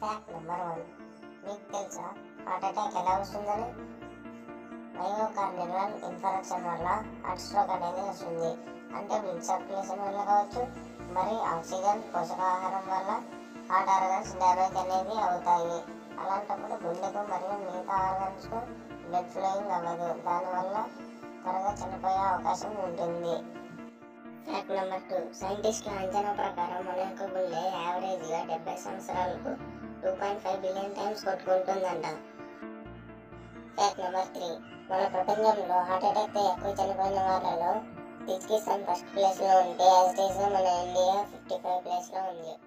fact number one మీకు తెలుసా heart attack ఎలా వస్తుందని మయోకార్డియల్ ఇన్ఫెక్షన్ వల్ల హార్ట్ స్ట్రోక్ అనేది వస్తుంది అంటే బ్లడ్ సర్క్యులేషన్ వల్ల కావచ్చు మరి ఆక్సిజన్ పోషకాహారం వల్ల హార్ట్ ఆర్గన్స్ డ్యామేజ్ అనేది అవుతాయి అలాంటప్పుడు గుండెకు మరియు మిగతా ఆర్గన్స్కు బ్లడ్ ఫ్లోయింగ్ అవ్వదు దానివల్ల త్వరగా చనిపోయే అవకాశం ఉంటుంది ఫ్యాక్ట్ నెంబర్ టూ సైంటిస్టుల అంచనా ప్రకారం మన యొక్క గుండె యావరేజ్గా డెబ్బై సంవత్సరాలకు two point five billion times కొట్టుకుంటుందంట ఫ్యాక్ట్ నెంబర్ త్రీ మన ప్రపంచంలో హార్ట్ అటాక్తో ఎక్కువ చనిపోయిన వాళ్ళలో కిర్గిస్థాన్ ఫస్ట్ ప్లేస్లో ఉంటే యాజ్ మన ఇండియా ఫిఫ్టీ ఫైవ్ ప్లేస్లో ఉంది